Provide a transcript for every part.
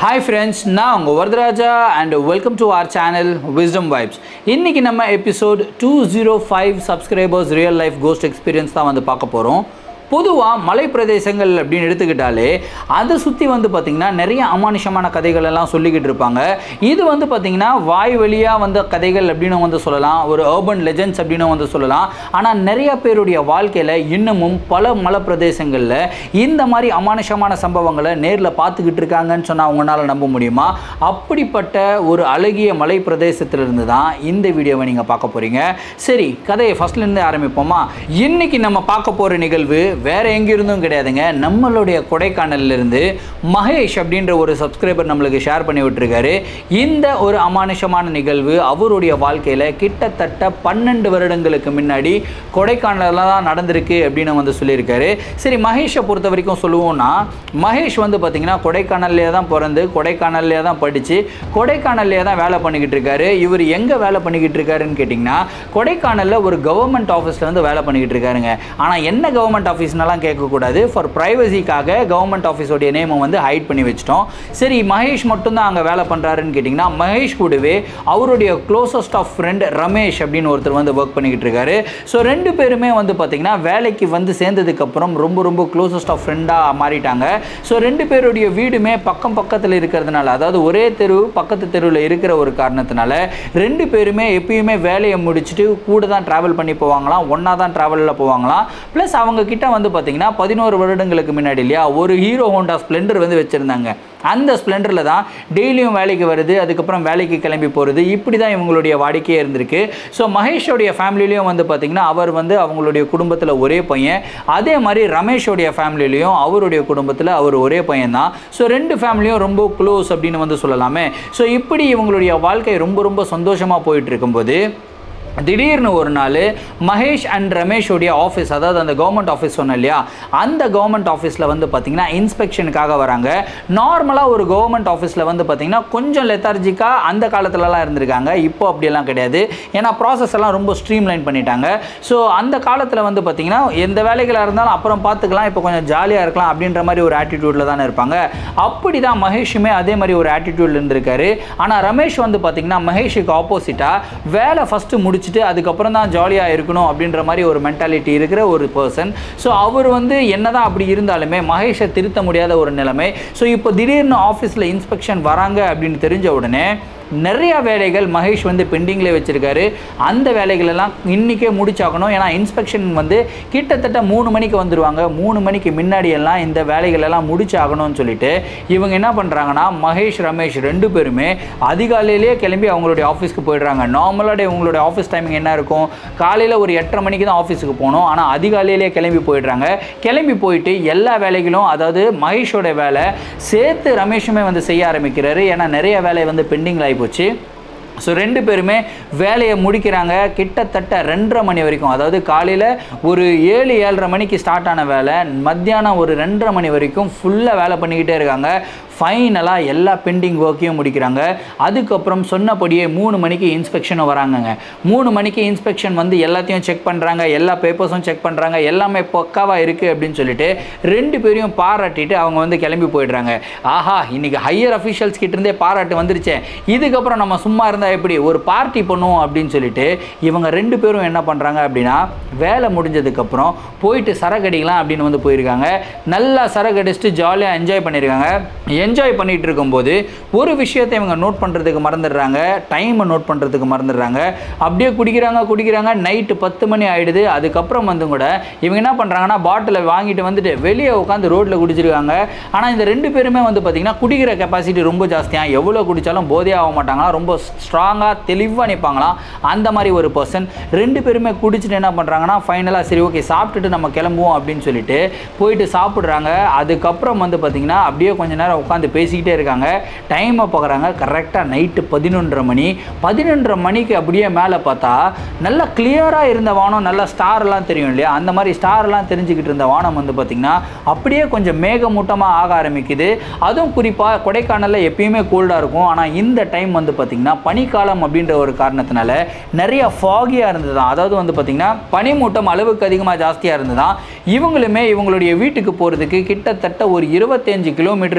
hi friends நான் உங்கள் Varadaraja and welcome to our channel wisdom vibes இன்றைக்கி நம்ம episode two zero five subscribers real life ghost experience தான் வந்து பார்க்க போகிறோம் பொதுவாக மலை பிரதேசங்கள் அப்படின்னு எடுத்துக்கிட்டாலே அதை சுற்றி வந்து பார்த்திங்கன்னா நிறைய அமானுஷமான கதைகள் எல்லாம் சொல்லிக்கிட்டு இருப்பாங்க இது வந்து பார்த்திங்கன்னா வாய் வழியாக வந்த கதைகள் அப்படின்னு வந்து சொல்லலாம் ஒரு அர்பன் லெஜெண்ட்ஸ் அப்படின்னு வந்து சொல்லலாம் ஆனால் நிறைய பேருடைய வாழ்க்கையில் இன்னமும் பல மலை பிரதேசங்களில் இந்த மாதிரி அமானுஷமான சம்பவங்களை நேரில் பார்த்துக்கிட்டு இருக்காங்கன்னு சொன்னால் அவங்களால நம்ப முடியுமா அப்படிப்பட்ட ஒரு அழகிய மலை பிரதேசத்திலிருந்து தான் இந்த வீடியோவை நீங்கள் பார்க்க போகிறீங்க சரி கதையை ஃபஸ்ட்லேருந்து ஆரம்பிப்போமா இன்னைக்கு நம்ம பார்க்க போகிற நிகழ்வு வேற எங்கிருந்தும் கிடையாதுங்க நம்மளுடைய கொடைக்கானல்ல இருந்து மகேஷ் அப்படின்ற ஒரு சப்ஸ்கிரைபர் நம்மளுக்கு ஷேர் பண்ணி விட்டுருக்காரு இந்த ஒரு அமானுஷமான நிகழ்வு அவருடைய வாழ்க்கையில் கிட்டத்தட்ட பன்னெண்டு வருடங்களுக்கு முன்னாடி கொடைக்கானலில் தான் நடந்திருக்கு அப்படின்னு வந்து சொல்லியிருக்காரு சரி மகேஷை பொறுத்த வரைக்கும் சொல்லுவோம்னா மகேஷ் வந்து பார்த்திங்கன்னா கொடைக்கானல்லே தான் பிறந்து கொடைக்கானல்லே தான் படித்து கொடைக்கானல்லே தான் வேலை பண்ணிக்கிட்டு இருக்காரு இவர் எங்கே வேலை பண்ணிக்கிட்டு இருக்காருன்னு கேட்டிங்கன்னா கொடைக்கானலில் ஒரு கவர்மெண்ட் ஆஃபீஸில் வந்து வேலை பண்ணிக்கிட்டு இருக்காருங்க ஆனால் என்ன கவர்மெண்ட் ஆஃபீஸ்னலாம் கேட்கக்கூடாது ஃபார் ப்ரைவசிக்காக கவர்மெண்ட் ஆஃபீஸோடைய நேமை வந்து ஹைட் பண்ணி வச்சிட்டோம் சரி மகேஷ் மட்டும்தான் அங்கே வேலை பண்ணுறாருன்னு கேட்டிங்கன்னா மகேஷ் கூடவே அவருடைய க்ளோசஸ்ட் ஆஃப் ஃப்ரெண்ட் ரமேஷ் அப்படின்னு ஒருத்தர் வந்து ஒர்க் பண்ணிக்கிட்டு இருக்காரு ஸோ ரெண்டு பேருமே வந்து பார்த்திங்கன்னா வேலைக்கு வந்து சேர்ந்ததுக்கப்புறம் ரொம்ப ரொம்ப க்ளோசஸ்ட் ஆஃப் ஃப்ரெண்டாக மாறிட்டாங்க ஸோ ரெண்டு பேருடைய வீடுமே பக்கம் பக்கத்தில் இருக்கிறதுனால அதாவது ஒரே தெரு பக்கத்து தெருவில் இருக்கிற ஒரு காரணத்தினால ரெண்டு பேருமே எப்பயுமே வேலையை முடிச்சுட்டு கூட தான் ட்ராவல் பண்ணி போவாங்களாம் ஒன்றா தான் ட்ராவலில் போவாங்களாம் ப்ளஸ் அவங்க கிட்ட வந்து பார்த்தீங்கன்னா பதினோரு வருடங்களுக்கு முன்னாடி இல்லையா ஒரு ஹீரோ ஹோண்டா ஸ்ப்ளெண்டர் வந்து வச்சுருந்தாங்க அந்த ஸ்ப்ளெண்டரில் தான் டெய்லியும் வேலைக்கு வருது அதுக்கப்புறம் வேலைக்கு கிளம்பி போகிறது இப்படி தான் இவங்களுடைய வாடிக்கையே இருந்திருக்கு ஸோ மகேஷோடைய ஃபேமிலிலையும் வந்து பார்த்திங்கன்னா அவர் வந்து அவங்களுடைய குடும்பத்தில் ஒரே பையன் அதே மாதிரி ரமேஷோடைய ஃபேமிலிலையும் அவருடைய குடும்பத்தில் அவர் ஒரே பையன் தான் ஸோ ரெண்டு ஃபேமிலியும் ரொம்ப க்ளோஸ் அப்படின்னு வந்து சொல்லலாமே ஸோ இப்படி இவங்களுடைய வாழ்க்கை ரொம்ப ரொம்ப சந்தோஷமாக போயிட்டு இருக்கும்போது திடீர்னு ஒரு நாள் மகேஷ் அண்ட் ரமேஷோடைய ஆஃபீஸ் அதாவது அந்த கவர்மெண்ட் ஆஃபீஸ் சொன்னேன் இல்லையா அந்த கவர்மெண்ட் ஆஃபீஸில் வந்து பார்த்திங்கன்னா இன்ஸ்பெக்ஷனுக்காக வராங்க நார்மலாக ஒரு கவர்மெண்ட் ஆஃபீஸில் வந்து பார்த்திங்கன்னா கொஞ்சம் லெத்தார்ஜிக்காக அந்த காலத்துலலாம் இருந்திருக்காங்க இப்போ அப்படியெல்லாம் கிடையாது ஏன்னா ப்ராசஸ் எல்லாம் ரொம்ப ஸ்ட்ரீம்லைன் பண்ணிட்டாங்க ஸோ அந்த காலத்தில் வந்து பார்த்திங்கன்னா எந்த வேலைகளாக இருந்தாலும் அப்புறம் பார்த்துக்கலாம் இப்போ கொஞ்சம் ஜாலியாக இருக்கலாம் அப்படின்ற மாதிரி ஒரு ஆட்டிடியூடில் தானே இருப்பாங்க அப்படி தான் மகேஷுமே அதே மாதிரி ஒரு ஆட்டிடியூடில் இருந்திருக்காரு ஆனால் ரமேஷ் வந்து பார்த்திங்கன்னா மகேஷுக்கு ஆப்போசிட்டாக வேலை ஃபஸ்ட்டு முடிச்சு முடிச்சுட்டு அதுக்கப்புறம் தான் ஜாலியாக இருக்கணும் அப்படின்ற மாதிரி ஒரு மென்டாலிட்டி இருக்கிற ஒரு பர்சன் ஸோ அவர் வந்து என்னதான் அப்படி இருந்தாலுமே மகேஷை திருத்த முடியாத ஒரு நிலைமை ஸோ இப்போ திடீர்னு ஆஃபீஸில் இன்ஸ்பெக்ஷன் வராங்க அப்படின்னு தெரிஞ்ச உடனே நிறைய வேலைகள் மகேஷ் வந்து பெண்டிங்கில் வச்சுருக்காரு அந்த வேலைகளெல்லாம் இன்றைக்கே முடிச்சாகணும் ஏன்னா இன்ஸ்பெக்ஷன் வந்து கிட்டத்தட்ட மூணு மணிக்கு வந்துடுவாங்க மூணு மணிக்கு முன்னாடி எல்லாம் இந்த வேலைகளெல்லாம் முடிச்சாகணும்னு சொல்லிட்டு இவங்க என்ன பண்ணுறாங்கன்னா மகேஷ் ரமேஷ் ரெண்டு பேருமே அதிகாலையிலேயே கிளம்பி அவங்களுடைய ஆஃபீஸ்க்கு போயிடுறாங்க நார்மலாக உங்களுடைய ஆஃபீஸ் டைமிங் என்ன இருக்கும் காலையில் ஒரு எட்டரை மணிக்கு தான் ஆஃபீஸுக்கு போகணும் ஆனால் அதிகாலையிலேயே கிளம்பி போயிடுறாங்க கிளம்பி போயிட்டு எல்லா வேலைகளும் அதாவது மகேஷோட வேலை சேர்த்து ரமேஷுமே வந்து செய்ய ஆரம்பிக்கிறாரு ஏன்னா நிறைய வேலை வந்து பெண்டிங்கில் ஆகிப்போச்சு ஸோ ரெண்டு பேருமே வேலையை முடிக்கிறாங்க கிட்டத்தட்ட ரெண்டரை மணி வரைக்கும் அதாவது காலையில் ஒரு ஏழு ஏழரை மணிக்கு ஸ்டார்ட் ஆன வேலை மத்தியானம் ஒரு ரெண்டரை மணி வரைக்கும் ஃபுல்லாக வேலை பண்ணிக்கிட்டே இருக்காங்க ஃபைனலாக எல்லா பெண்டிங் ஒர்க்கையும் முடிக்கிறாங்க அதுக்கப்புறம் சொன்னபடியே மூணு மணிக்கு இன்ஸ்பெக்ஷனும் வராங்கங்க மூணு மணிக்கு இன்ஸ்பெக்ஷன் வந்து எல்லாத்தையும் செக் பண்ணுறாங்க எல்லா பேப்பர்ஸும் செக் பண்ணுறாங்க எல்லாமே பக்காவாக இருக்குது அப்படின்னு சொல்லிட்டு ரெண்டு பேரையும் பாராட்டிட்டு அவங்க வந்து கிளம்பி போயிடுறாங்க ஆஹா இன்னைக்கு ஹையர் அஃபிஷியல்ஸ் கிட்டேருந்தே பாராட்டு வந்துருச்சே இதுக்கப்புறம் நம்ம சும்மா இருந்தால் எப்படி ஒரு பார்ட்டி பண்ணுவோம் அப்படின்னு சொல்லிட்டு இவங்க ரெண்டு பேரும் என்ன பண்ணுறாங்க அப்படின்னா வேலை முடிஞ்சதுக்கப்புறம் போயிட்டு சரக்கடிக்கலாம் அப்படின்னு வந்து போயிருக்காங்க நல்லா சரக்கடிச்சிட்டு ஜாலியாக என்ஜாய் பண்ணியிருக்காங்க என்ஜாய் பண்ணிகிட்டு இருக்கும்போது ஒரு விஷயத்தை இவங்க நோட் பண்ணுறதுக்கு மறந்துடுறாங்க டைமை நோட் பண்ணுறதுக்கு மறந்துடுறாங்க அப்படியே குடிக்கிறாங்க குடிக்கிறாங்க நைட்டு பத்து மணி ஆகிடுது அதுக்கப்புறம் வந்து கூட இவங்க என்ன பண்ணுறாங்கன்னா பாட்டிலை வாங்கிட்டு வந்துட்டு வெளியே உட்காந்து ரோட்டில் குடிச்சிருக்காங்க ஆனால் இந்த ரெண்டு பேருமே வந்து பார்த்திங்கன்னா குடிக்கிற கெப்பாசிட்டி ரொம்ப ஜாஸ்தியாக எவ்வளோ குடித்தாலும் போதே ஆக மாட்டாங்களா ரொம்ப ஸ்ட்ராங்காக தெளிவாக நிற்பாங்களாம் அந்த மாதிரி ஒரு பர்சன் ரெண்டு பேருமே குடிச்சிட்டு என்ன பண்ணுறாங்கன்னா ஃபைனலாக சரி ஓகே சாப்பிட்டுட்டு நம்ம கிளம்புவோம் அப்படின்னு சொல்லிட்டு போயிட்டு சாப்பிட்றாங்க அதுக்கப்புறம் வந்து பார்த்திங்கன்னா அப்படியே கொஞ்ச நேரம் உட்காந்து பேசிக்கிட்டே இருக்காங்க டைமை பார்க்குறாங்க கரெக்டாக நைட்டு பதினொன்றரை மணி பதினொன்றரை மணிக்கு அப்படியே மேலே பார்த்தா நல்லா கிளியராக இருந்த வானம் நல்லா ஸ்டார்லாம் தெரியும் இல்லையா அந்த மாதிரி ஸ்டார்லாம் தெரிஞ்சுக்கிட்டு இருந்த வானம் வந்து பார்த்திங்கன்னா அப்படியே கொஞ்சம் மேகமூட்டமாக ஆக ஆரம்பிக்குது அதுவும் குறிப்பாக கொடைக்கானலில் எப்பயுமே கோல்டாக இருக்கும் ஆனால் இந்த டைம் வந்து பார்த்திங்கன்னா பனிக்காலம் அப்படின்ற ஒரு காரணத்தினால நிறைய ஃபாகியாக இருந்தது அதாவது வந்து பார்த்திங்கன்னா பனிமூட்டம் அளவுக்கு அதிகமாக ஜாஸ்தியாக இருந்ததுதான் இவங்களுமே இவங்களுடைய வீட்டுக்கு போகிறதுக்கு கிட்டத்தட்ட ஒரு இருபத்தஞ்சு கிலோமீட்டர் ட்ராவல்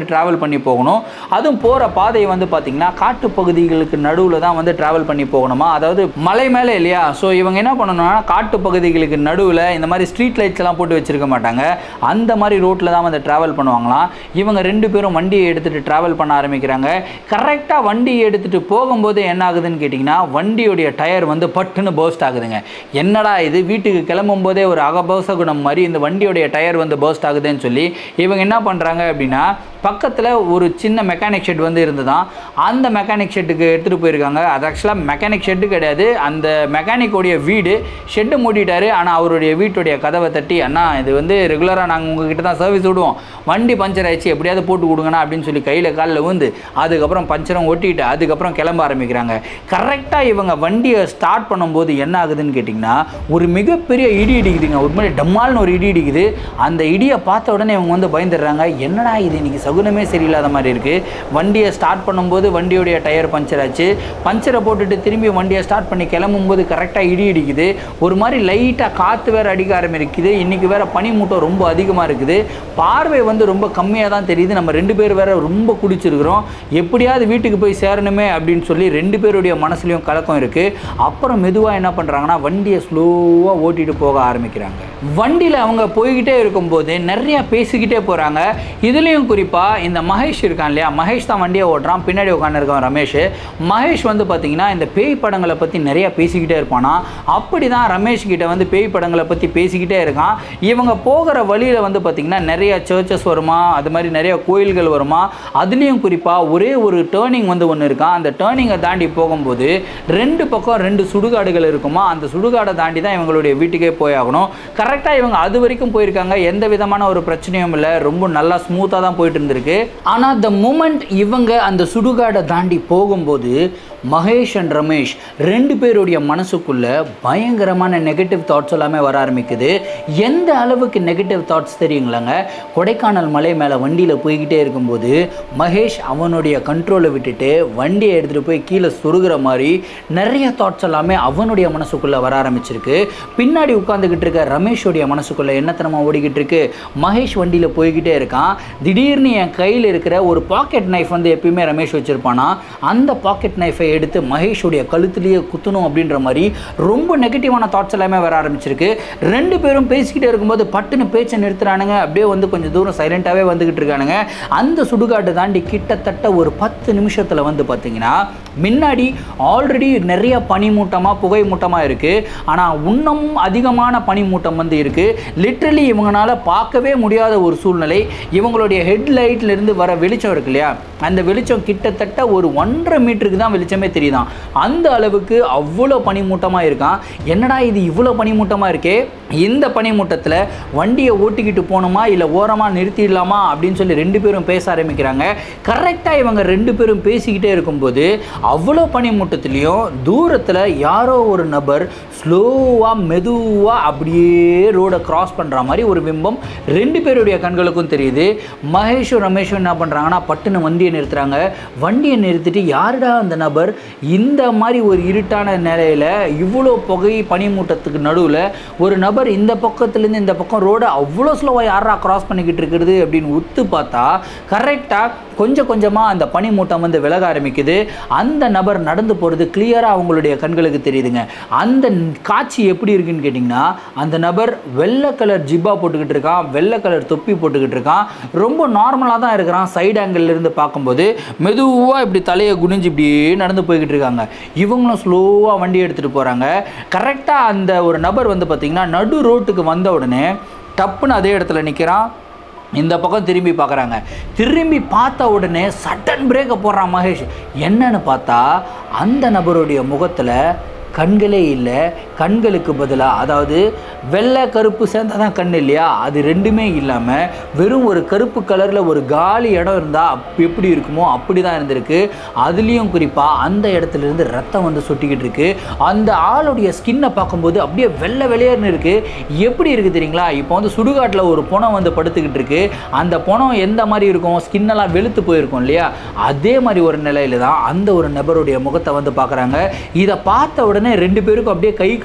பண்ணி போகணும் அதுவும் போகிற பாதையை வந்து பார்த்திங்கன்னா காட்டு பகுதிகளுக்கு நடுவில் தான் வந்து ட்ராவல் பண்ணி போகணுமா அதாவது மலை மேலே இல்லையா ஸோ இவங்க என்ன பண்ணணும்னா காட்டு பகுதிகளுக்கு நடுவில் இந்த மாதிரி ஸ்ட்ரீட் லைட்ஸ் எல்லாம் போட்டு வச்சிருக்க மாட்டாங்க அந்த மாதிரி ரோட்டில் தான் வந்து ட்ராவல் பண்ணுவாங்களாம் இவங்க ரெண்டு பேரும் வண்டியை எடுத்துகிட்டு ட்ராவல் பண்ண ஆரம்பிக்கிறாங்க கரெக்டாக வண்டியை எடுத்துகிட்டு போகும்போது என்ன ஆகுதுன்னு கேட்டிங்கன்னா வண்டியுடைய டயர் வந்து பட்டுன்னு பர்ஸ்ட் ஆகுதுங்க என்னடா இது வீட்டுக்கு கிளம்பும் போதே ஒரு அகபோசகுணம் மாதிரி இந்த வண்டியுடைய டயர் வந்து பர்ஸ்ட் ஆகுதுன்னு சொல்லி இவங்க என்ன பண்ணுறாங்க அப்படின்னா பக்கத்தில் ஒரு சின்ன மெக்கானிக் ஷெட் வந்து இருந்ததான் அந்த மெக்கானிக் ஷெட்டுக்கு எடுத்துகிட்டு போயிருக்காங்க அது ஆக்சுவலாக மெக்கானிக் ஷெட்டு கிடையாது அந்த மெக்கானிக்கோடைய வீடு ஷெட்டு மூடிட்டாரு ஆனால் அவருடைய வீட்டுடைய கதவை தட்டி அண்ணா இது வந்து ரெகுலராக நாங்கள் உங்ககிட்ட தான் சர்வீஸ் விடுவோம் வண்டி பஞ்சர் ஆயிடுச்சு எப்படியாவது போட்டு கொடுங்கண்ணா அப்படின்னு சொல்லி கையில் காலில் வந்து அதுக்கப்புறம் பஞ்சரும் ஒட்டிட்டு அதுக்கப்புறம் கிளம்ப ஆரம்பிக்கிறாங்க கரெக்டாக இவங்க வண்டியை ஸ்டார்ட் பண்ணும்போது என்ன ஆகுதுன்னு கேட்டிங்கன்னா ஒரு மிகப்பெரிய இடி இடிக்குதுங்க ஒரு மாதிரி டம்மால்னு ஒரு இடி இடிக்குது அந்த இடியை பார்த்த உடனே இவங்க வந்து பயந்துடுறாங்க என்னடா இது இன்னைக்கு சகுனமே சரியில்லாத மாதிரி இருக்குது வண்டியை ஸ்டார்ட் பண்ணும்போது வண்டியோடைய டயர் பஞ்சர் ஆச்சு பஞ்சரை போட்டுட்டு திரும்பி வண்டியை ஸ்டார்ட் பண்ணி கிளம்பும்போது கரெக்டாக இடி இடிக்குது ஒரு மாதிரி லைட்டாக காற்று வேறு அடிக்க ஆரம்பிக்குது இன்றைக்கி வேறு பனிமூட்டம் ரொம்ப அதிகமாக இருக்குது பார்வை வந்து ரொம்ப கம்மியாக தான் தெரியுது நம்ம ரெண்டு பேர் வேற ரொம்ப குடிச்சிருக்கிறோம் எப்படியாவது வீட்டுக்கு போய் சேரணுமே அப்படின்னு சொல்லி ரெண்டு பேருடைய மனசுலையும் கலக்கம் இருக்குது அப்புறம் மெதுவாக என்ன பண்ணுறாங்கன்னா வண்டியை ஸ்லோவாக ஓட்டிட்டு போக ஆரம்பிக்கிறாங்க வண்டியில் அவங்க போய்கிட்டே இருக்கும்போது நிறைய பேசிக்கிட்டே போகிறாங்க இதுலேயும் குறிப்பாக இந்த மகேஷ் இருக்கான் இல்லையா மகேஷ் தான் வண்டியை ஓட்டுறான் பின்னாடி உட்காந்துருக்கான் ரமேஷ் மகேஷ் வந்து பார்த்தீங்கன்னா இந்த பேய் படங்களை பற்றி நிறைய பேசிக்கிட்டே இருப்பானா அப்படி தான் ரமேஷ் கிட்ட வந்து பேய் படங்களை பற்றி பேசிக்கிட்டே இருக்கான் இவங்க போகிற வழியில் வந்து பார்த்திங்கன்னா நிறைய சர்ச்சஸ் வருமா அது மாதிரி நிறைய கோயில்கள் வருமா அதுலேயும் குறிப்பாக ஒரே ஒரு டேர்னிங் வந்து ஒன்று இருக்கான் அந்த டேர்னிங்கை தாண்டி போகும்போது ரெண்டு பக்கம் ரெண்டு சுடுகாடுகள் இருக்குமா அந்த சுடுகாடை தாண்டி தான் இவங்களுடைய வீட்டுக்கே போயாகணும் கரெக்டாக இவங்க அது வரைக்கும் போயிருக்காங்க எந்த விதமான ஒரு பிரச்சனையும் இல்லை ரொம்ப நல்லா ஸ்மூத்தாக தான் போயிட்டு இருந்திருக்கு ஆனால் த மூமெண்ட் இவங்க அந்த சுடுகாடை தாண்டி போகும்போது மகேஷ் அண்ட் ரமேஷ் ரெண்டு பேருடைய மனசுக்குள்ள பயங்கரமான நெகட்டிவ் தாட்ஸ் எல்லாமே வர ஆரம்பிக்குது எந்த அளவுக்கு நெகட்டிவ் தாட்ஸ் தெரியுங்களாங்க கொடைக்கானல் மலை மேலே வண்டியில் போய்கிட்டே இருக்கும்போது மகேஷ் அவனுடைய கண்ட்ரோலை விட்டுட்டு வண்டியை எடுத்துகிட்டு போய் கீழே சொருகிற மாதிரி நிறைய தாட்ஸ் எல்லாமே அவனுடைய மனசுக்குள்ளே வர ஆரம்பிச்சிருக்கு பின்னாடி உட்காந்துக்கிட்டு இருக்க ரமேஷோடைய மனசுக்குள்ளே என்னத்தனமா ஓடிக்கிட்டு இருக்கு மகேஷ் வண்டியில் போய்கிட்டே இருக்கான் திடீர்னு என் கையில் இருக்கிற ஒரு பாக்கெட் நைஃப் வந்து எப்பயுமே ரமேஷ் வச்சுருப்பானா அந்த பாக்கெட் நைஃபை எடுத்து மகேஷுடைய கழுத்துலேயே குத்தணும் அப்படின்ற மாதிரி ரொம்ப நெகட்டிவான தாட்ஸ் எல்லாமே வர ஆரம்பிச்சிருக்கு ரெண்டு பேரும் பேசிக்கிட்டே இருக்கும்போது பட்டுன்னு பேச்சை நிறுத்துறானுங்க அப்படியே வந்து கொஞ்சம் தூரம் சைலண்ட்டாகவே வந்துக்கிட்டு இருக்கானுங்க அந்த சுடுகாட்டை தாண்டி கிட்டத்தட்ட ஒரு பத்து நிமிஷத்தில் வந்து பார்த்தீங்கன்னா முன்னாடி ஆல்ரெடி நிறைய பனிமூட்டமாக புகை மூட்டமாக இருக்குது ஆனால் இன்னமும் அதிகமான பனிமூட்டம் வந்து இருக்குது லிட்ரலி இவங்களால பார்க்கவே முடியாத ஒரு சூழ்நிலை இவங்களுடைய ஹெட்லைட்ல இருந்து வர வெளிச்சம் இருக்கு இல்லையா அந்த வெளிச்சம் கிட்டத்தட்ட ஒரு ஒன்றரை மீட்டருக்கு தான் வெளிச்சமே தெரியுதாம் அந்த அளவுக்கு அவ்வளோ பனிமூட்டமாக இருக்கான் என்னடா இது இவ்வளோ பனிமூட்டமாக இருக்கே இந்த பனிமூட்டத்தில் வண்டியை ஓட்டிக்கிட்டு போகணுமா இல்லை ஓரமாக நிறுத்திடலாமா அப்படின்னு சொல்லி ரெண்டு பேரும் பேச ஆரம்பிக்கிறாங்க கரெக்டாக இவங்க ரெண்டு பேரும் பேசிக்கிட்டே இருக்கும்போது அவ்வளோ பனிமூட்டத்துலேயும் தூரத்தில் யாரோ ஒரு நபர் ஸ்லோவாக மெதுவாக அப்படியே ரோடை கிராஸ் பண்ணுற மாதிரி ஒரு பிம்பம் ரெண்டு பேருடைய கண்களுக்கும் தெரியுது மகேஷும் ரமேஷும் என்ன பண்ணுறாங்கன்னா பட்டுன்னு வண்டியை நிறுத்துறாங்க வண்டியை நிறுத்திட்டு யாருடா அந்த நபர் இந்த மாதிரி ஒரு இருட்டான நிலையில் இவ்வளோ புகை பனிமூட்டத்துக்கு நடுவில் ஒரு நபர் இந்த பக்கத்துலேருந்து இந்த பக்கம் ரோடை அவ்வளோ ஸ்லோவாக யாரா கிராஸ் பண்ணிக்கிட்டு இருக்கிறது அப்படின்னு உத்து பார்த்தா கரெக்டாக கொஞ்சம் கொஞ்சமாக அந்த பனிமூட்டம் வந்து விலக ஆரம்பிக்குது அந்த நபர் நடந்து போகிறது கிளியராக அவங்களுடைய கண்களுக்கு தெரியுதுங்க அந்த காட்சி எப்படி இருக்குன்னு கேட்டிங்கன்னா அந்த நபர் வெள்ளை கலர் ஜிப்பா போட்டுக்கிட்டு இருக்கான் வெள்ளை கலர் தொப்பி போட்டுக்கிட்டு இருக்கான் ரொம்ப நார்மலாக தான் இருக்கிறான் சைடு ஆங்கிள் இருந்து பார்க்கும்போது மெதுவாக இப்படி தலையை குனிஞ்சு இப்படியே நடந்து போய்கிட்டு இருக்காங்க இவங்களும் ஸ்லோவாக வண்டி எடுத்துகிட்டு போகிறாங்க கரெக்டாக அந்த ஒரு நபர் வந்து பார்த்திங்கன்னா நடு ரோட்டுக்கு வந்த உடனே டப்புன்னு அதே இடத்துல நிற்கிறான் இந்த பக்கம் திரும்பி பார்க்குறாங்க திரும்பி பார்த்த உடனே சட்டன் பிரேக்கை போடுறான் மகேஷ் என்னன்னு பார்த்தா அந்த நபருடைய முகத்தில் கண்களே இல்லை கண்களுக்கு பதிலாக அதாவது வெள்ளை கருப்பு சேர்ந்தா தான் கண் இல்லையா அது ரெண்டுமே இல்லாமல் வெறும் ஒரு கருப்பு கலரில் ஒரு காலி இடம் இருந்தால் அப் எப்படி இருக்குமோ அப்படி தான் இருந்திருக்கு அதுலேயும் குறிப்பாக அந்த இடத்துல இருந்து ரத்தம் வந்து சொட்டிக்கிட்டு இருக்கு அந்த ஆளுடைய ஸ்கின்னை பார்க்கும்போது அப்படியே வெள்ளை வெளியேறுன்னு இருக்குது எப்படி இருக்குது தெரியுங்களா இப்போ வந்து சுடுகாட்டில் ஒரு புணம் வந்து படுத்துக்கிட்டு இருக்கு அந்த புணம் எந்த மாதிரி இருக்கும் ஸ்கின்னெல்லாம் வெளுத்து போயிருக்கும் இல்லையா அதே மாதிரி ஒரு நிலையில தான் அந்த ஒரு நபருடைய முகத்தை வந்து பார்க்குறாங்க இதை பார்த்த உடனே ரெண்டு பேருக்கும் அப்படியே கை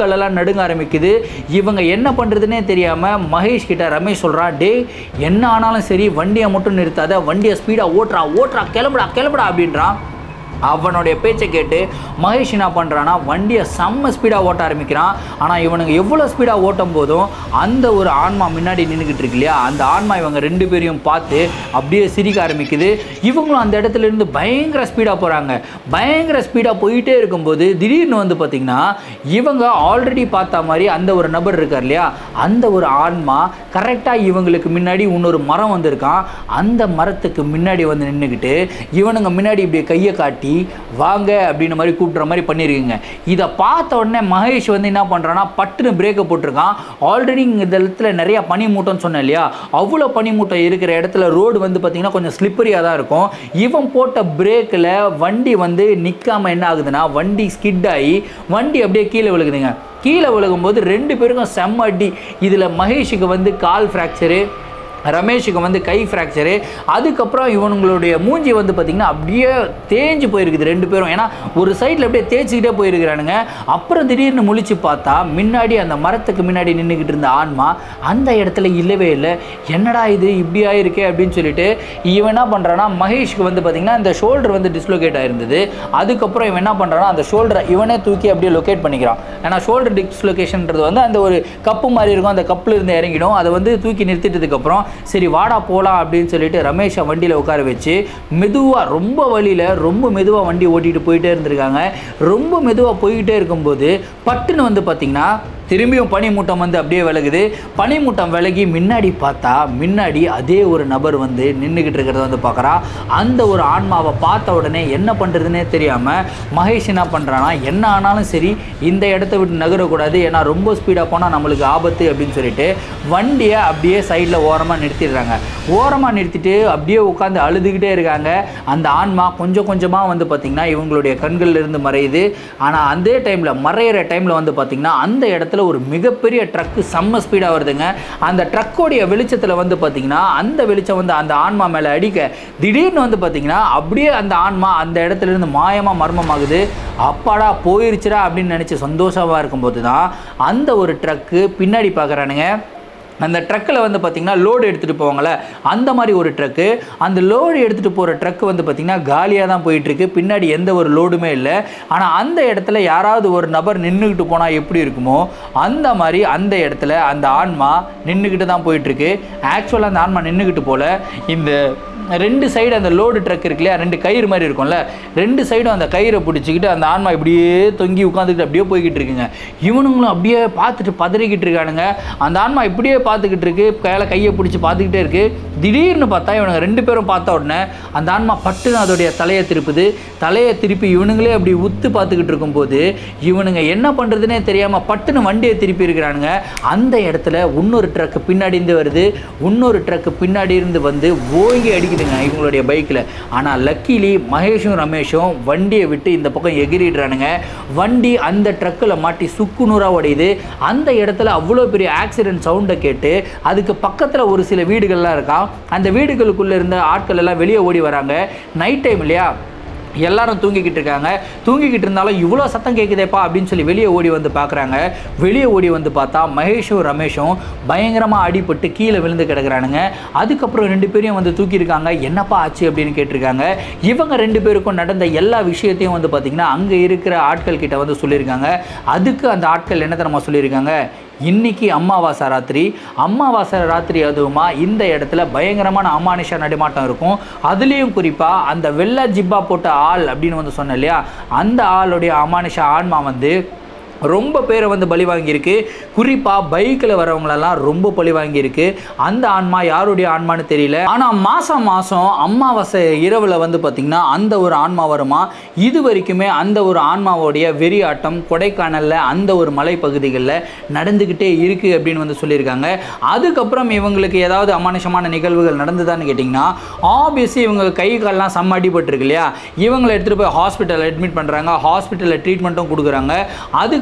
காலெல்லாம் நடுங்க ஆரம்பிக்குது இவங்க என்ன பண்ணுறதுனே தெரியாமல் மகேஷ் கிட்ட ரமேஷ் சொல்கிறான் டே என்ன ஆனாலும் சரி வண்டியை மட்டும் நிறுத்தாத வண்டியை ஸ்பீடாக ஓட்டுறா ஓட்டுறா கிளம்புடா கிளம்புடா அப்படின்றான் அவனுடைய பேச்சை கேட்டு மகேஷ் என்ன பண்ணுறான்னா வண்டியை செம்ம ஸ்பீடாக ஓட்ட ஆரம்பிக்கிறான் ஆனால் இவனுங்க எவ்வளோ ஸ்பீடாக ஓட்டும் போதும் அந்த ஒரு ஆன்மா முன்னாடி நின்றுக்கிட்டு இருக்கு இல்லையா அந்த ஆன்மா இவங்க ரெண்டு பேரையும் பார்த்து அப்படியே சிரிக்க ஆரம்பிக்குது இவங்களும் அந்த இடத்துல இருந்து பயங்கர ஸ்பீடாக போகிறாங்க பயங்கர ஸ்பீடாக போயிட்டே இருக்கும்போது திடீர்னு வந்து பார்த்திங்கன்னா இவங்க ஆல்ரெடி பார்த்த மாதிரி அந்த ஒரு நபர் இருக்கார் இல்லையா அந்த ஒரு ஆன்மா கரெக்டாக இவங்களுக்கு முன்னாடி இன்னொரு மரம் வந்திருக்கான் அந்த மரத்துக்கு முன்னாடி வந்து நின்றுக்கிட்டு இவனுங்க முன்னாடி இப்படி கையை காட்டி வாங்க அப்படின்ற மாதிரி கூப்பிட்ற மாதிரி பண்ணியிருக்கீங்க இதை பார்த்த உடனே மகேஷ் வந்து என்ன பண்ணுறான்னா பட்டுன்னு பிரேக்கை போட்டிருக்கான் ஆல்ரெடி இங்கே இந்த இடத்துல நிறைய பனிமூட்டம்னு சொன்னேன் இல்லையா அவ்வளோ பனிமூட்டம் இருக்கிற இடத்துல ரோடு வந்து பார்த்திங்கன்னா கொஞ்சம் ஸ்லிப்பரியாக தான் இருக்கும் இவன் போட்ட பிரேக்கில் வண்டி வந்து நிற்காம என்ன ஆகுதுன்னா வண்டி ஸ்கிட் ஆகி வண்டி அப்படியே கீழே விழுகுதுங்க கீழே விழுகும்போது ரெண்டு பேருக்கும் செம்ம அடி இதில் மகேஷுக்கு வந்து கால் ஃப்ராக்சரு ரமேஷுக்கு வந்து கை ஃப்ராக்சரு அதுக்கப்புறம் இவனுங்களுடைய மூஞ்சி வந்து பார்த்திங்கன்னா அப்படியே தேஞ்சு போயிருக்குது ரெண்டு பேரும் ஏன்னா ஒரு சைடில் அப்படியே தேய்ச்சிக்கிட்டே போயிருக்கிறானுங்க அப்புறம் திடீர்னு முழிச்சு பார்த்தா முன்னாடி அந்த மரத்துக்கு முன்னாடி நின்றுக்கிட்டு இருந்த ஆன்மா அந்த இடத்துல இல்லவே இல்லை என்னடா இது இப்படி ஆயிருக்கே அப்படின்னு சொல்லிட்டு இவன் என்ன பண்ணுறான்னா மகேஷ்க்கு வந்து பார்த்திங்கன்னா இந்த ஷோல்டர் வந்து டிஸ்லோகேட் ஆயிருந்தது அதுக்கப்புறம் இவன் என்ன பண்ணுறான்னா அந்த ஷோல்டரை இவனே தூக்கி அப்படியே லொக்கேட் பண்ணிக்கிறான் ஏன்னா ஷோல்டர் டிஸ்லொகேஷன்ன்றது வந்து அந்த ஒரு கப்பு மாதிரி இருக்கும் அந்த கப்பில் இருந்து இறங்கிடும் அதை வந்து தூக்கி நிறுத்திட்டதுக்கப்புறம் சரி வாடா போகலாம் அப்படின்னு சொல்லிட்டு ரமேஷை வண்டியில் உட்கார வச்சு மெதுவாக ரொம்ப வழியில் ரொம்ப மெதுவாக வண்டி ஓட்டிகிட்டு போயிட்டே இருந்திருக்காங்க ரொம்ப மெதுவாக போய்கிட்டே இருக்கும்போது பட்டுன்னு வந்து பார்த்திங்கன்னா திரும்பியும் பனிமூட்டம் வந்து அப்படியே விலகுது பனிமூட்டம் விலகி முன்னாடி பார்த்தா முன்னாடி அதே ஒரு நபர் வந்து நின்றுக்கிட்டு இருக்கிறத வந்து பார்க்குறா அந்த ஒரு ஆன்மாவை பார்த்த உடனே என்ன பண்ணுறதுனே தெரியாமல் மகேஷ் என்ன பண்ணுறான்னா என்ன ஆனாலும் சரி இந்த இடத்த விட்டு நகரக்கூடாது ஏன்னா ரொம்ப ஸ்பீடாக போனால் நம்மளுக்கு ஆபத்து அப்படின்னு சொல்லிட்டு வண்டியை அப்படியே சைடில் ஓரமாக நிறுத்திடுறாங்க ஓரமாக நிறுத்திட்டு அப்படியே உட்காந்து அழுதுகிட்டே இருக்காங்க அந்த ஆன்மா கொஞ்சம் கொஞ்சமாக வந்து பார்த்திங்கன்னா இவங்களுடைய கண்கள்ல இருந்து மறையுது ஆனால் அதே டைமில் மறையிற டைமில் வந்து பார்த்திங்கன்னா அந்த இடத்துல ஒரு மிகப்பெரிய ட்ரக்கு செம்ம ஸ்பீடாக வருதுங்க அந்த ட்ரக்கோடைய வெளிச்சத்தில் வந்து பார்த்திங்கன்னா அந்த வெளிச்சம் வந்து அந்த ஆன்மா மேலே அடிக்க திடீர்னு வந்து பார்த்திங்கன்னா அப்படியே அந்த ஆன்மா அந்த இடத்துல இருந்து மாயமாக மர்மமாகுது அப்பாடா போயிருச்சுடா அப்படின்னு நினச்சி சந்தோஷமாக இருக்கும்போது தான் அந்த ஒரு ட்ரக்கு பின்னாடி பார்க்குறானுங்க அந்த ட்ரக்கில் வந்து பார்த்திங்கன்னா லோடு எடுத்துகிட்டு போவாங்கள்ல அந்த மாதிரி ஒரு ட்ரக்கு அந்த லோடு எடுத்துகிட்டு போகிற ட்ரக்கு வந்து பார்த்திங்கன்னா காலியாக தான் போயிட்டுருக்கு பின்னாடி எந்த ஒரு லோடுமே இல்லை ஆனால் அந்த இடத்துல யாராவது ஒரு நபர் நின்றுக்கிட்டு போனால் எப்படி இருக்குமோ அந்த மாதிரி அந்த இடத்துல அந்த ஆன்மா நின்றுக்கிட்டு தான் போயிட்டுருக்கு ஆக்சுவலாக அந்த ஆன்மா நின்றுக்கிட்டு போல இந்த ரெண்டு சைடு அந்த லோடு ட்ரக் இருக்கு இல்லையா ரெண்டு கயிறு மாதிரி இருக்கும்ல ரெண்டு சைடும் அந்த கயிறை பிடிச்சிக்கிட்டு அந்த ஆன்மா இப்படியே தொங்கி உட்காந்துக்கிட்டு அப்படியே போய்கிட்டு இருக்குங்க இவனுங்களும் அப்படியே பார்த்துட்டு பதறிக்கிட்டு இருக்கானுங்க அந்த ஆன்மா இப்படியே பார்த்துக்கிட்டு இருக்கு கையில் கையை பிடிச்சி பார்த்துக்கிட்டே இருக்கு திடீர்னு பார்த்தா இவனுங்க ரெண்டு பேரும் பார்த்த உடனே அந்த ஆன்மா பட்டுன்னு அதோடைய தலையை திருப்புது தலையை திருப்பி இவனுங்களே அப்படி உத்து பார்த்துக்கிட்டு இருக்கும்போது இவனுங்க என்ன பண்ணுறதுனே தெரியாமல் பட்டுன்னு வண்டியை திருப்பி இருக்கிறானுங்க அந்த இடத்துல இன்னொரு ட்ரக்கு பின்னாடி இருந்து வருது இன்னொரு ட்ரக்கு பின்னாடி இருந்து வந்து ஓங்கி அடிக்குதுங்க இவங்களுடைய பைக்கில் ஆனால் லக்கிலி மகேஷும் ரமேஷும் வண்டியை விட்டு இந்த பக்கம் எகிரிடுறானுங்க வண்டி அந்த ட்ரக்கில் மாட்டி சுக்கு நூறாக உடையுது அந்த இடத்துல அவ்வளோ பெரிய ஆக்சிடென்ட் சவுண்டை கேட்டு அதுக்கு பக்கத்தில் ஒரு சில வீடுகள்லாம் இருக்கான் அந்த வீடுகளுக்குள்ளே இருந்த ஆட்கள் எல்லாம் வெளியே ஓடி வராங்க நைட் டைம் இல்லையா எல்லாரும் தூங்கிக்கிட்டு இருக்காங்க தூங்கிக்கிட்டு இருந்தாலும் இவ்வளோ சத்தம் கேட்குதேப்பா அப்படின்னு சொல்லி வெளியே ஓடி வந்து பார்க்குறாங்க வெளியே ஓடி வந்து பார்த்தா மகேஷும் ரமேஷும் பயங்கரமாக அடிபட்டு கீழே விழுந்து கிடக்குறானுங்க அதுக்கப்புறம் ரெண்டு பேரையும் வந்து தூக்கியிருக்காங்க என்னப்பா ஆச்சு அப்படின்னு கேட்டிருக்காங்க இவங்க ரெண்டு பேருக்கும் நடந்த எல்லா விஷயத்தையும் வந்து பார்த்திங்கன்னா அங்கே இருக்கிற ஆட்கள் கிட்ட வந்து சொல்லியிருக்காங்க அதுக்கு அந்த ஆட்கள் என்ன தெரியுமா சொல்லியிருக்காங்க இன்னைக்கு அமாவாசை ராத்திரி அமாவாசை ராத்திரி அதுவுமா இந்த இடத்துல பயங்கரமான அமானுஷ நடுமாட்டம் இருக்கும் அதுலேயும் குறிப்பாக அந்த வெள்ளை ஜிப்பா போட்ட ஆள் அப்படின்னு வந்து சொன்னேன் இல்லையா அந்த ஆளுடைய அமானுஷ ஆன்மா வந்து ரொம்ப பேரை வந்து பலி வாங்கியிருக்கு குறிப்பாக பைக்கில் வரவங்களெல்லாம் ரொம்ப பலி வாங்கியிருக்கு அந்த ஆன்மா யாருடைய ஆன்மான்னு தெரியல ஆனால் மாதம் மாதம் அமாவாசை இரவில் வந்து பார்த்திங்கன்னா அந்த ஒரு ஆன்மா வருமா இது வரைக்குமே அந்த ஒரு ஆன்மாவோடைய வெறியாட்டம் கொடைக்கானலில் அந்த ஒரு மலைப்பகுதிகளில் நடந்துக்கிட்டே இருக்குது அப்படின்னு வந்து சொல்லியிருக்காங்க அதுக்கப்புறம் இவங்களுக்கு ஏதாவது அமானுஷமான நிகழ்வுகள் நடந்ததான்னு கேட்டிங்கன்னா ஆப்வியஸ்லி இவங்க கை கால்லாம் செம்ம அடிபட்டிருக்கு இல்லையா இவங்களை எடுத்துகிட்டு போய் ஹாஸ்பிட்டல் அட்மிட் பண்ணுறாங்க ஹாஸ்பிட்டலில் ட்ரீட்மெண்ட்டும் கொடுக்குறாங்க அதுக்கப்புறம்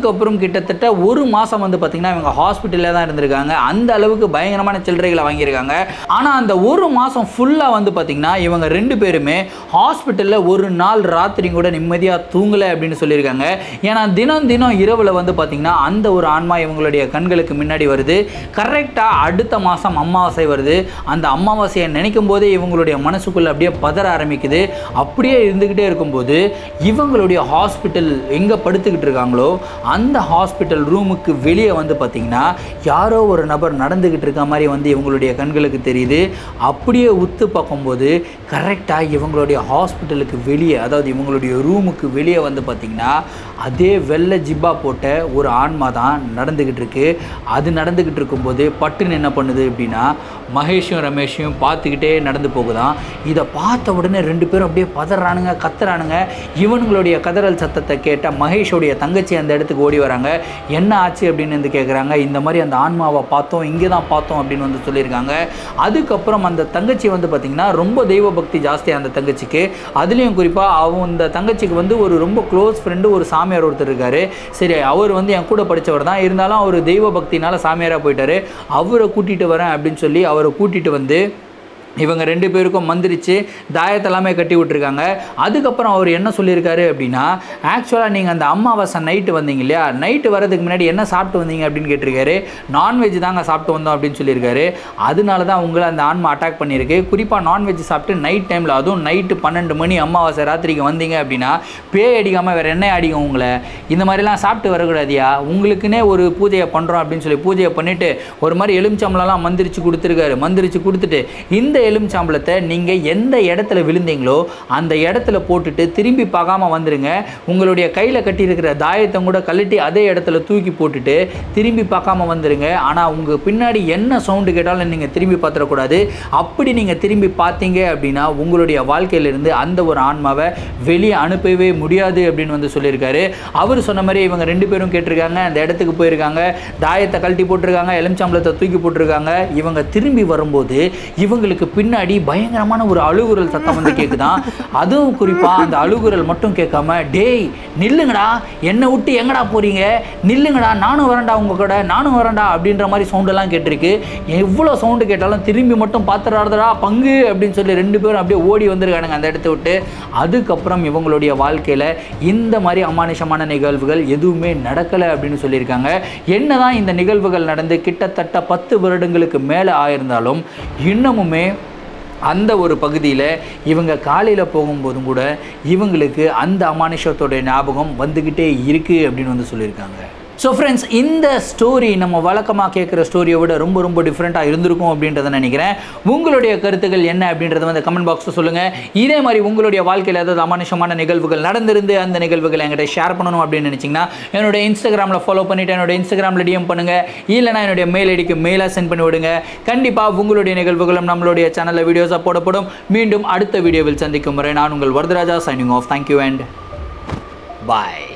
அதுக்கப்புறம் கிட்டத்தட்ட ஒரு மாதம் வந்து பார்த்திங்கன்னா இவங்க ஹாஸ்பிட்டலில் தான் இருந்திருக்காங்க அந்த அளவுக்கு பயங்கரமான சில்லறைகளை வாங்கியிருக்காங்க ஆனால் அந்த ஒரு மாதம் ஃபுல்லாக வந்து பார்த்திங்கன்னா இவங்க ரெண்டு பேருமே ஹாஸ்பிட்டலில் ஒரு நாள் ராத்திரி கூட நிம்மதியாக தூங்கலை அப்படின்னு சொல்லியிருக்காங்க ஏன்னா தினம் தினம் இரவில் வந்து பார்த்திங்கன்னா அந்த ஒரு ஆன்மா இவங்களுடைய கண்களுக்கு முன்னாடி வருது கரெக்டாக அடுத்த மாதம் அமாவாசை வருது அந்த அமாவாசையை நினைக்கும் போதே இவங்களுடைய மனசுக்குள்ளே அப்படியே பதற ஆரம்பிக்குது அப்படியே இருந்துக்கிட்டே இருக்கும்போது இவங்களுடைய ஹாஸ்பிட்டல் எங்கே படுத்துக்கிட்டு இருக்காங்களோ அந்த ஹாஸ்பிட்டல் ரூமுக்கு வெளியே வந்து பார்த்திங்கன்னா யாரோ ஒரு நபர் நடந்துக்கிட்டு இருக்க மாதிரி வந்து இவங்களுடைய கண்களுக்கு தெரியுது அப்படியே உத்து பார்க்கும்போது கரெக்டாக இவங்களுடைய ஹாஸ்பிட்டலுக்கு வெளியே அதாவது இவங்களுடைய ரூமுக்கு வெளியே வந்து பார்த்திங்கன்னா அதே வெள்ளை ஜிப்பா போட்ட ஒரு ஆன்மா தான் நடந்துக்கிட்டு இருக்கு அது நடந்துக்கிட்டு இருக்கும்போது பட்டுன்னு என்ன பண்ணுது அப்படின்னா மகேஷும் ரமேஷையும் பார்த்துக்கிட்டே நடந்து போகுதான் இதை பார்த்த உடனே ரெண்டு பேரும் அப்படியே பதறானுங்க கத்துறானுங்க இவனுங்களுடைய கதறல் சத்தத்தை கேட்ட மகேஷோடைய தங்கச்சி அந்த இடத்துக்கு ஓடி வராங்க என்ன ஆச்சு அப்படின்னு வந்து கேட்குறாங்க இந்த மாதிரி அந்த ஆன்மாவை பார்த்தோம் இங்கே தான் பார்த்தோம் அப்படின்னு வந்து சொல்லியிருக்காங்க அதுக்கப்புறம் அந்த தங்கச்சி வந்து பார்த்திங்கன்னா ரொம்ப தெய்வ பக்தி ஜாஸ்தி அந்த தங்கச்சிக்கு அதுலேயும் குறிப்பாக அவன் இந்த தங்கச்சிக்கு வந்து ஒரு ரொம்ப க்ளோஸ் ஃப்ரெண்டு ஒரு சாமியார் ஒருத்தர் இருக்காரு சரி அவர் வந்து என் கூட படித்தவர் தான் இருந்தாலும் அவர் தெய்வ பக்தினால சாமியாராக போயிட்டாரு அவரை கூட்டிகிட்டு வரேன் அப்படின்னு சொல்லி அவரை கூட்டிகிட்டு வந்து இவங்க ரெண்டு பேருக்கும் மந்திரிச்சு தாயத்தெல்லாமே கட்டி விட்டுருக்காங்க அதுக்கப்புறம் அவர் என்ன சொல்லியிருக்காரு அப்படின்னா ஆக்சுவலாக நீங்கள் அந்த அமாவாசை நைட்டு வந்தீங்க இல்லையா நைட்டு வரதுக்கு முன்னாடி என்ன சாப்பிட்டு வந்தீங்க அப்படின்னு கேட்டிருக்காரு நான்வெஜ் தாங்க சாப்பிட்டு வந்தோம் அப்படின்னு சொல்லியிருக்காரு அதனால தான் உங்களை அந்த ஆன்மா அட்டாக் பண்ணியிருக்கு குறிப்பாக நான்வெஜ் சாப்பிட்டு நைட் டைமில் அதுவும் நைட்டு பன்னெண்டு மணி அமாவாசை ராத்திரிக்கு வந்தீங்க அப்படின்னா பேய் அடிக்காமல் வேறு என்ன அடிக்கும் உங்களை இந்த மாதிரிலாம் சாப்பிட்டு வரக்கூடாதியா உங்களுக்குன்னே ஒரு பூஜையை பண்ணுறோம் அப்படின்னு சொல்லி பூஜையை பண்ணிவிட்டு ஒரு மாதிரி எலுமிச்சம்பளம்லாம் மந்திரிச்சு கொடுத்துருக்காரு மந்திரிச்சு கொடுத்துட்டு இந்த எலுமிச்சம்பளத்தை நீங்கள் எந்த இடத்துல விழுந்தீங்களோ அந்த இடத்துல போட்டுட்டு திரும்பி பார்க்காம வந்துடுங்க உங்களுடைய கையில் கட்டியிருக்கிற தாயத்தை கூட கழட்டி அதே இடத்துல தூக்கி போட்டுட்டு திரும்பி பார்க்காம வந்துடுங்க ஆனால் உங்கள் பின்னாடி என்ன சவுண்டு கேட்டாலும் நீங்கள் திரும்பி பார்த்துடக்கூடாது அப்படி நீங்கள் திரும்பி பார்த்தீங்க அப்படின்னா உங்களுடைய வாழ்க்கையிலிருந்து அந்த ஒரு ஆன்மாவை வெளியே அனுப்பவே முடியாது அப்படின்னு வந்து சொல்லியிருக்காரு அவர் சொன்ன மாதிரி இவங்க ரெண்டு பேரும் கேட்டிருக்காங்க அந்த இடத்துக்கு போயிருக்காங்க தாயத்தை கழட்டி போட்டிருக்காங்க எலுமிச்சம்பளத்தை தூக்கி போட்டிருக்காங்க இவங்க திரும்பி வரும்போது இவங்களுக்கு பின்னாடி பயங்கரமான ஒரு அழுகுரல் சத்தம் வந்து கேட்குதான் அதுவும் குறிப்பாக அந்த அழுகுரல் மட்டும் கேட்காம டேய் நில்லுங்கடா என்னை விட்டு எங்கடா போறீங்க நில்லுங்கடா நானும் வரேன்டா உங்க கூட நானும் வரேன்டா அப்படின்ற மாதிரி சவுண்டெல்லாம் கேட்டிருக்கு எவ்வளோ சவுண்டு கேட்டாலும் திரும்பி மட்டும் பார்த்துடாதடா பங்கு அப்படின்னு சொல்லி ரெண்டு பேரும் அப்படியே ஓடி வந்திருக்கானுங்க அந்த இடத்த விட்டு அதுக்கப்புறம் இவங்களுடைய வாழ்க்கையில் இந்த மாதிரி அமானுஷமான நிகழ்வுகள் எதுவுமே நடக்கலை அப்படின்னு சொல்லியிருக்காங்க என்னதான் இந்த நிகழ்வுகள் நடந்து கிட்டத்தட்ட பத்து வருடங்களுக்கு மேலே ஆயிருந்தாலும் இன்னமுமே அந்த ஒரு பகுதியில் இவங்க காலையில் போகும்போதும் கூட இவங்களுக்கு அந்த அமானுஷத்தோட ஞாபகம் வந்துக்கிட்டே இருக்குது அப்படின்னு வந்து சொல்லியிருக்காங்க ஸோ ஃப்ரெண்ட்ஸ் இந்த ஸ்டோரி நம்ம வழக்கமாக கேட்குற ஸ்டோரியை விட ரொம்ப ரொம்ப டிஃப்ரெண்ட்டாக இருந்திருக்கும் அப்படின்றத நினைக்கிறேன் உங்களுடைய கருத்துக்கள் என்ன அப்படின்றத வந்து கமெண்ட் பாக்ஸில் சொல்லுங்கள் இதே மாதிரி உங்களுடைய வாழ்க்கையில் ஏதாவது அமானுஷமான நிகழ்வுகள் நடந்திருந்து அந்த நிகழ்வுகளை என்கிட்ட ஷேர் பண்ணணும் அப்படின்னு நினச்சிங்கன்னா என்னுடைய இன்ஸ்டாகிராமில் ஃபாலோ பண்ணிவிட்டு என்னோட இன்ஸ்டாகிராமில் டிஎம் பண்ணுங்கள் இல்லைனா என்னுடைய மெயில் ஐடிக்கு மெயிலாக சென்ட் பண்ணி விடுங்க கண்டிப்பாக உங்களுடைய நிகழ்வுகளும் நம்மளுடைய சேனலில் வீடியோஸாக போடப்படும் மீண்டும் அடுத்த வீடியோவில் சந்திக்கும் வரை நான் உங்கள் Varadaraja signing off thank you and bye